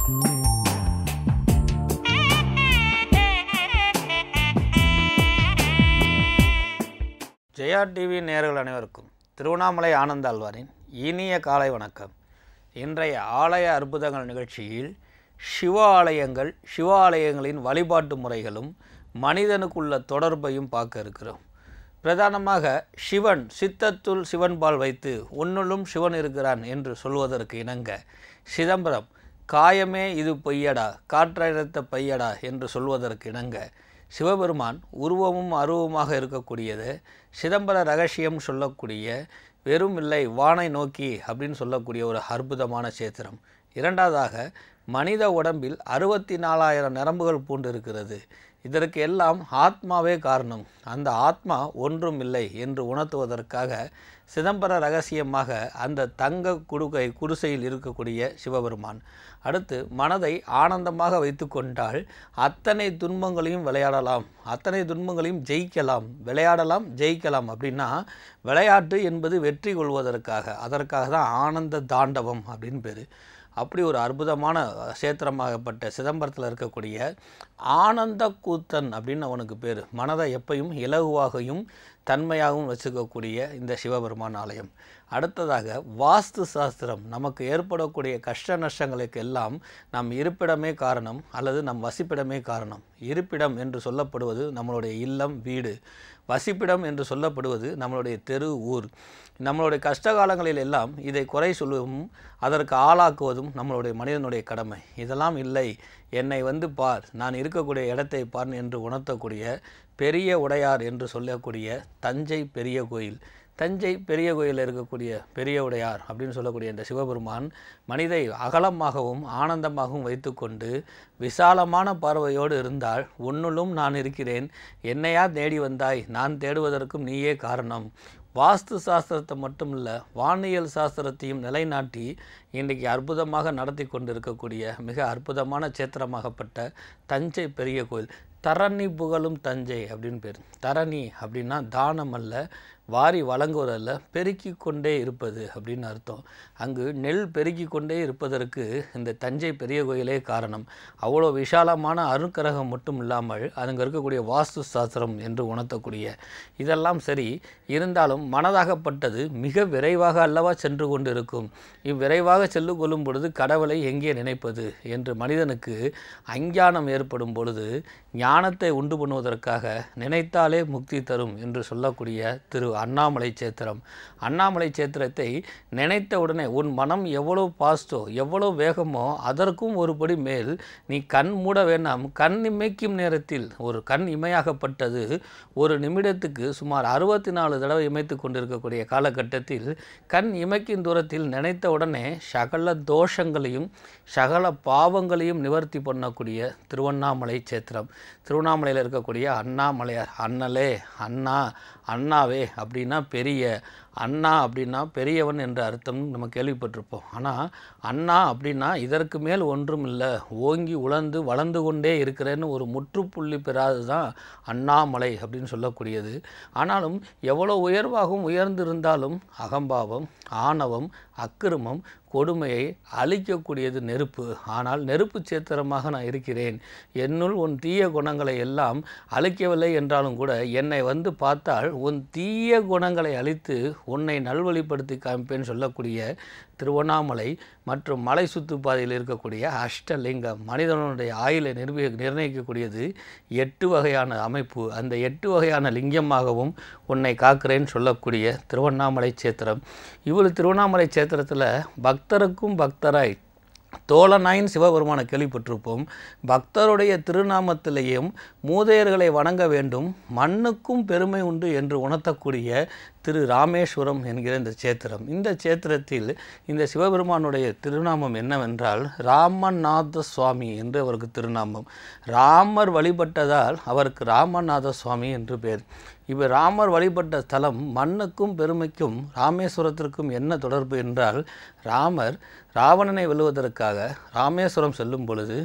Jaya TV நேயர்கள் அனைவருக்கும் திருவண்ணாமலை ஆனந்த ஆழ்வாரின் இனிய காலை வணக்கம் இன்றைய ஆலய அற்புதங்கள் நிகழ்ச்சியில் சிவ ஆலயங்கள் சிவ ஆலயங்களின் வழிபாட்டு முறைகளும் மனிதனுக்குள்ள தொடர்பையும் பார்க்க இருக்கிறோம் பிரதானமாக சிவன் சித்தத்துள் சிவன்பால் வைத்து உன்னுள்ளும் சிவன் இருக்கிறான் என்று சொல்வதற்கு இணங்க சிதம்பரம் காயமே இது பொய்யடா காற்றழுத்த பையடா என்று சொல்வதற்கு இணங்க சிவபெருமான் உருவமும் அருவமாக இருக்கக்கூடியது சிதம்பர ரகசியம் சொல்லக்கூடிய வெறும் இல்லை வானை நோக்கி அப்படின்னு சொல்லக்கூடிய ஒரு அற்புதமான சேத்திரம் இரண்டாவதாக மனித உடம்பில் அறுபத்தி நாலாயிரம் நரம்புகள் பூண்டு இருக்கிறது இதற்கு எல்லாம் ஆத்மாவே காரணம் அந்த ஆத்மா ஒன்றும் இல்லை என்று உணர்த்துவதற்காக சிதம்பர ரகசியமாக அந்த தங்க குடுகை குடிசையில் இருக்கக்கூடிய சிவபெருமான் அடுத்து மனதை ஆனந்தமாக வைத்து கொண்டால் அத்தனை துன்பங்களையும் விளையாடலாம் அத்தனை துன்பங்களையும் ஜெயிக்கலாம் விளையாடலாம் ஜெயிக்கலாம் அப்படின்னா விளையாட்டு என்பது வெற்றி கொள்வதற்காக அதற்காக தான் ஆனந்த தாண்டவம் அப்படின்னு பேர் அப்படி ஒரு அற்புதமான சேத்திரமாகப்பட்ட சிதம்பரத்தில் இருக்கக்கூடிய ஆனந்த கூத்தன் அப்படின்னு அவனுக்கு பேர் மனதை எப்பையும் இலகுவாகவும் தன்மையாகவும் வச்சுக்கக்கூடிய இந்த சிவபெருமான் ஆலயம் அடுத்ததாக வாஸ்து சாஸ்திரம் நமக்கு ஏற்படக்கூடிய கஷ்ட நஷ்டங்களுக்கு எல்லாம் நம் இருப்பிடமே காரணம் அல்லது நம் வசிப்பிடமே காரணம் இருப்பிடம் என்று சொல்லப்படுவது நம்மளுடைய இல்லம் வீடு வசிப்பிடம் என்று சொல்லப்படுவது நம்மளுடைய தெரு ஊர் நம்மளுடைய கஷ்ட காலங்களில் எல்லாம் இதை குறை சொல்வதும் அதற்கு ஆளாக்குவதும் நம்மளுடைய மனிதனுடைய கடமை இதெல்லாம் இல்லை என்னை வந்து பார் நான் இருக்கக்கூடிய இடத்தை பார் என்று உணர்த்தக்கூடிய பெரிய உடையார் என்று சொல்லக்கூடிய தஞ்சை பெரிய கோயில் தஞ்சை பெரிய கோயிலில் இருக்கக்கூடிய பெரிய உடையார் அப்படின்னு சொல்லக்கூடிய இந்த சிவபெருமான் மனிதை அகலமாகவும் ஆனந்தமாகவும் வைத்துக்கொண்டு விசாலமான பார்வையோடு இருந்தால் உன்னுள்ளும் நான் இருக்கிறேன் என்னையா தேடி வந்தாய் நான் தேடுவதற்கும் நீயே காரணம் வாஸ்து சாஸ்திரத்தை மட்டும் இல்லை வானியல் சாஸ்திரத்தையும் நிலைநாட்டி இன்றைக்கு அற்புதமாக நடத்தி கொண்டிருக்கக்கூடிய மிக அற்புதமான சேத்திரமாகப்பட்ட தஞ்சை பெரிய கோயில் தரணி புகழும் தஞ்சை அப்படின்னு பேர் தரணி அப்படின்னா தானம் அல்ல வாரி வழங்குவதல்ல பெருக்கி கொண்டே இருப்பது அப்படின்னு அர்த்தம் அங்கு நெல் பெருக்கி கொண்டே இருப்பதற்கு இந்த தஞ்சை பெரிய கோயிலே காரணம் அவ்வளோ விஷாலமான அருக்கரகம் மட்டும் இல்லாமல் அங்கே இருக்கக்கூடிய வாஸ்து சாஸ்திரம் என்று உணர்த்தக்கூடிய இதெல்லாம் சரி இருந்தாலும் மனதாகப்பட்டது மிக விரைவாக அல்லவா சென்று கொண்டு இருக்கும் இவ்விரைவாக செல்லு கொள்ளும் பொழுது கடவுளை எங்கே நினைப்பது என்று மனிதனுக்கு அஞ்ஞானம் ஏற்படும் பொழுது ஞானத்தை உண்டு பண்ணுவதற்காக நினைத்தாலே முக்தி தரும் என்று சொல்லக்கூடிய திரு அண்ணாமலை சேத்திரம் அண்ணாமலை சேத்திரத்தை நினைத்த உடனே உன் மனம் எவ்வளோ பாஸ்டோ எவ்வளோ வேகமோ அதற்கும் ஒருபடி மேல் நீ கண் மூட வேண்டாம் கண் இமைக்கும் நேரத்தில் ஒரு கண் இமையாகப்பட்டது ஒரு நிமிடத்துக்கு சுமார் அறுபத்தி நாலு தடவை இமைத்து கொண்டிருக்கக்கூடிய காலகட்டத்தில் கண் இமைக்கும் தூரத்தில் நினைத்த உடனே சகல தோஷங்களையும் சகல பாவங்களையும் நிவர்த்தி பண்ணக்கூடிய திருவண்ணாமலை சேத்திரம் திருவண்ணாமலையில் இருக்கக்கூடிய அண்ணாமலையார் அண்ணலே அண்ணா அண்ணாவே அப்படின்னா பெரிய அண்ணா அப்படின்னா பெரியவன் என்ற அர்த்தம் நம்ம கேள்விப்பட்டிருப்போம் ஆனால் அண்ணா அப்படின்னா இதற்கு மேல் ஒன்றும் இல்லை ஓங்கி உழந்து வளர்ந்து கொண்டே இருக்கிறேன்னு ஒரு முற்றுப்புள்ளி பெறாது தான் அண்ணாமலை அப்படின்னு சொல்லக்கூடியது ஆனாலும் எவ்வளோ உயர்வாகவும் உயர்ந்திருந்தாலும் அகம்பாவம் ஆணவம் அக்கிரமம் கொடுமையை அழிக்கக்கூடியது நெருப்பு ஆனால் நெருப்பு சேத்திரமாக நான் இருக்கிறேன் என்னுள் உன் தீய குணங்களை எல்லாம் அழிக்கவில்லை என்றாலும் கூட என்னை வந்து பார்த்தால் உன் தீய குணங்களை அழித்து உன்னை நல்வழிப்படுத்தி காமிப்பேன் சொல்லக்கூடிய திருவண்ணாமலை மற்றும் மலை சுற்றுப்பாதையில் இருக்கக்கூடிய அஷ்டலிங்கம் மனிதனுடைய ஆயுளை நிர்வகி நிர்ணயிக்கக்கூடியது எட்டு வகையான அமைப்பு அந்த எட்டு வகையான லிங்கமாகவும் உன்னை காக்கிறேன்னு சொல்லக்கூடிய திருவண்ணாமலை சேத்திரம் இவ்வளவு திருவண்ணாமலை சேத்திரத்தில் பக்தருக்கும் பக்தராய் தோழனாயின் சிவபெருமானை கேள்விப்பட்டிருப்போம் பக்தருடைய திருநாமத்திலேயும் மூதையர்களை வணங்க வேண்டும் மண்ணுக்கும் பெருமை உண்டு என்று உணர்த்தக்கூடிய திரு ராமேஸ்வரம் என்கிற இந்த சேத்திரம் இந்த சேத்திரத்தில் இந்த சிவபெருமானுடைய திருநாமம் என்னவென்றால் ராமநாத சுவாமி என்று அவருக்கு திருநாமம் ராமர் வழிபட்டதால் அவருக்கு ராமநாத சுவாமி என்று பேர் இவர் ராமர் வழிபட்ட ஸ்தலம் மண்ணுக்கும் பெருமைக்கும் ராமேஸ்வரத்திற்கும் என்ன தொடர்பு என்றால் ராமர் ராவணனை வெல்லுவதற்காக ராமேஸ்வரம் செல்லும் பொழுது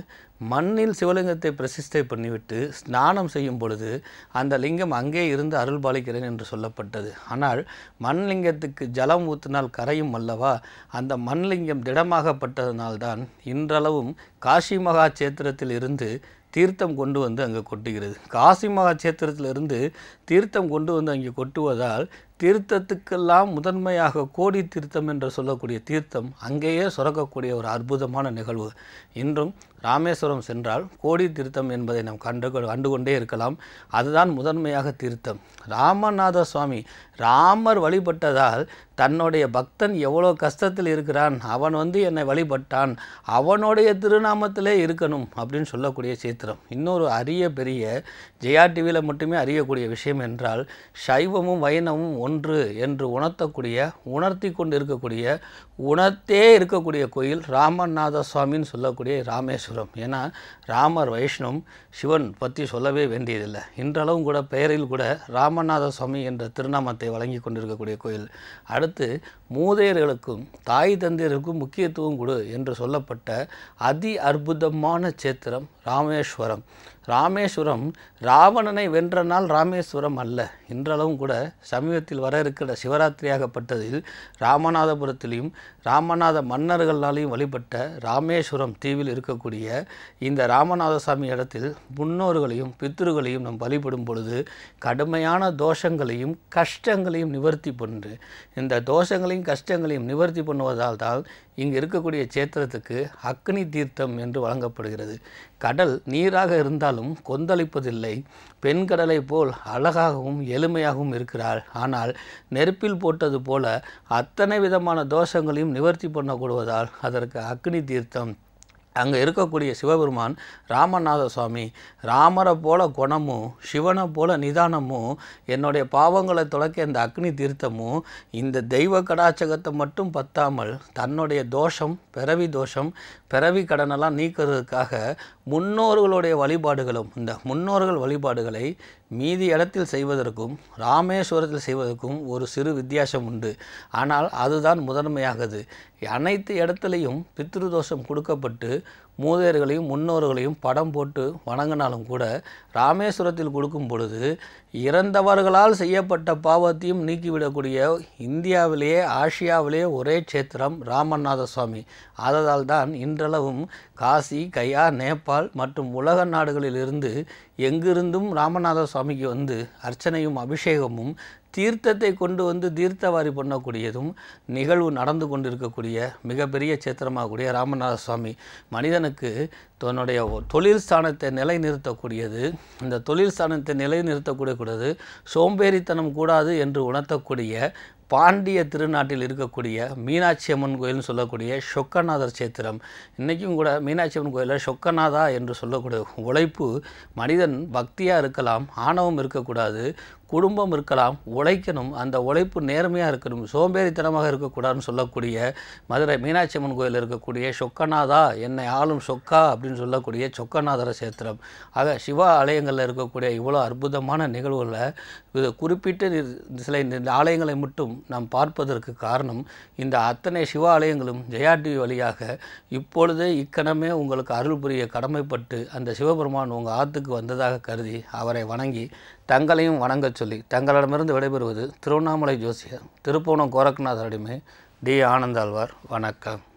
மண்ணில் சிவலிங்கத்தை பிரதிஷ்டை பண்ணிவிட்டு ஸ்நானம் செய்யும் பொழுது அந்த லிங்கம் அங்கே இருந்து அருள் பாலிக்கிறேன் என்று சொல்லப்பட்டது ஆனால் மண் லிங்கத்துக்கு ஜலம் ஊற்றினால் கரையும் அல்லவா அந்த மண் லிங்கம் திடமாகப்பட்டதனால்தான் இன்றளவும் காசி மகா சேத்திரத்தில் இருந்து தீர்த்தம் கொண்டு வந்து அங்கே கொட்டுகிறது காசி மகா சேத்திரத்திலிருந்து தீர்த்தம் கொண்டு வந்து அங்கே கொட்டுவதால் தீர்த்தத்துக்கெல்லாம் முதன்மையாக கோடி தீர்த்தம் என்று சொல்லக்கூடிய தீர்த்தம் அங்கேயே சுரக்கக்கூடிய ஒரு அற்புதமான நிகழ்வு இன்றும் ராமேஸ்வரம் சென்றால் கோடி தீர்த்தம் என்பதை நாம் கண்டு கண்டுகொண்டே இருக்கலாம் அதுதான் முதன்மையாக தீர்த்தம் ராமநாத சுவாமி ராமர் வழிபட்டதால் தன்னுடைய பக்தன் எவ்வளோ கஷ்டத்தில் இருக்கிறான் அவன் வந்து என்னை வழிபட்டான் அவனுடைய திருநாமத்திலே இருக்கணும் அப்படின்னு சொல்லக்கூடிய சேத்திரம் இன்னொரு அரிய பெரிய ஜெயா டிவியில் மட்டுமே அறியக்கூடிய விஷயம் என்றால் சைவமும் வைணவமும் ஒன்று என்று உணர்த்தக்கூடிய உணர்த்தி கொண்டு இருக்கக்கூடிய உணர்த்தே இருக்கக்கூடிய கோயில் ராமநாத சுவாமின்னு சொல்லக்கூடிய ராமேஸ்வரம் ஏன்னா ராமர் வைஷ்ணவம் சிவன் பற்றி சொல்லவே வேண்டியதில்லை இன்றளவும் கூட பெயரில் கூட ராமநாத சுவாமி என்ற திருநாமத்தை வழங்கி கொண்டிருக்கக்கூடிய கோயில் அடுத்து மூதையர்களுக்கும் தாய் தந்தையருக்கும் முக்கியத்துவம் கொடு என்று சொல்லப்பட்ட அதி அற்புதமான சேத்திரம் ராமேஸ்வரம் ராமேஸ்வரம் ராவணனை வென்ற நாள் ராமேஸ்வரம் அல்ல இன்றளவும் கூட சமீபத்தில் வர இருக்கிற சிவராத்திரியாகப்பட்டதில் ராமநாதபுரத்திலையும் ராமநாத மன்னர்களாலையும் வழிபட்ட ராமேஸ்வரம் தீவில் இருக்கக்கூடிய இந்த ராமநாத சாமி இடத்தில் முன்னோர்களையும் பித்ருகளையும் நாம் வழிபடும் பொழுது கடுமையான தோஷங்களையும் கஷ்டங்களையும் நிவர்த்தி பண்ணு இந்த தோஷங்களையும் கஷ்டங்களையும் நிவர்த்தி பண்ணுவதால் தான் இங்கு இருக்கக்கூடிய சேத்திரத்துக்கு அக்னி தீர்த்தம் என்று வழங்கப்படுகிறது கடல் நீராக இருந்தாலும் கொந்தளிப்பதில்லை பெண் கடலை போல் அழகாகவும் எளிமையாகவும் இருக்கிறாள் ஆனால் நெருப்பில் போட்டது போல அத்தனை விதமான தோஷங்களையும் நிவர்த்தி பண்ணக்கூடுவதால் அதற்கு அக்னி தீர்த்தம் அங்கே இருக்கக்கூடிய சிவபெருமான் ராமநாத சுவாமி ராமரை போல குணமும் சிவனை போல நிதானமும் என்னுடைய பாவங்களை துளைக்க இந்த அக்னி தீர்த்தமும் இந்த தெய்வ கடாச்சகத்தை மட்டும் பத்தாமல் தன்னுடைய தோஷம் பிறவி தோஷம் பிறவி கடனெல்லாம் நீக்கிறதுக்காக முன்னோர்களுடைய வழிபாடுகளும் இந்த முன்னோர்கள் வழிபாடுகளை மீதி இடத்தில் செய்வதற்கும் ராமேஸ்வரத்தில் செய்வதற்கும் ஒரு சிறு வித்தியாசம் உண்டு ஆனால் அதுதான் முதன்மையாகுது அனைத்து இடத்துலையும் பித்ருதோஷம் கொடுக்கப்பட்டு மூதையர்களையும் முன்னோர்களையும் படம் போட்டு வணங்கினாலும் கூட ராமேஸ்வரத்தில் கொடுக்கும் பொழுது இறந்தவர்களால் செய்யப்பட்ட பாவத்தையும் நீக்கிவிடக்கூடிய இந்தியாவிலேயே ஆசியாவிலேயே ஒரே சேத்திரம் ராமநாத சுவாமி ஆததால் தான் இன்றளவும் காசி கயா நேபாள் மற்றும் உலக நாடுகளிலிருந்து எங்கிருந்தும் ராமநாத சுவாமிக்கு வந்து அர்ச்சனையும் அபிஷேகமும் தீர்த்தத்தை கொண்டு வந்து தீர்த்தவாரி பண்ணக்கூடியதும் நிகழ்வு நடந்து கொண்டிருக்கக்கூடிய மிகப்பெரிய சேத்திரமாகக்கூடிய ராமநாத சுவாமி மனிதனுக்கு தன்னுடைய தொழில் ஸ்தானத்தை நிலைநிறுத்தக்கூடியது இந்த தொழில் ஸ்தானத்தை நிலைநிறுத்தக்கூடியது சோம்பேறித்தனம் கூடாது என்று உணர்த்தக்கூடிய பாண்டிய திருநாட்டில் இருக்கக்கூடிய மீனாட்சி அம்மன் கோயில்னு சொல்லக்கூடிய சொக்கநாதர் சேத்திரம் இன்றைக்கும் கூட மீனாட்சி அம்மன் கோயிலில் சொக்கநாதா என்று சொல்லக்கூடிய உழைப்பு மனிதன் பக்தியாக இருக்கலாம் ஆணவம் இருக்கக்கூடாது குடும்பம் இருக்கலாம் உழைக்கணும் அந்த உழைப்பு நேர்மையாக இருக்கணும் சோம்பேறித்தனமாக இருக்கக்கூடாதுன்னு சொல்லக்கூடிய மதுரை மீனாட்சி அம்மன் கோயில் இருக்கக்கூடிய சொக்கநாதா என்னை ஆளும் சொக்கா அப்படின்னு சொல்லக்கூடிய சொக்கநாதர சேத்திரம் ஆக சிவ ஆலயங்களில் இருக்கக்கூடிய இவ்வளோ அற்புதமான நிகழ்வுகளை இது குறிப்பிட்ட சில இந்த ஆலயங்களை மட்டும் நாம் பார்ப்பதற்கு காரணம் இந்த அத்தனை சிவ ஆலயங்களும் ஜெயா டிவி வழியாக இப்பொழுதே இக்கணமே உங்களுக்கு அருள் புரிய கடமைப்பட்டு அந்த சிவபெருமான் உங்கள் ஆத்துக்கு வந்ததாக கருதி அவரை வணங்கி தங்களையும் வணங்கச் சொல்லி தங்களிடமிருந்து விடைபெறுவது திருவண்ணாமலை ஜோசியர் திருப்போணம் கோரக்நாதரிடமே டி ஆனந்தாழ்வார் வணக்கம்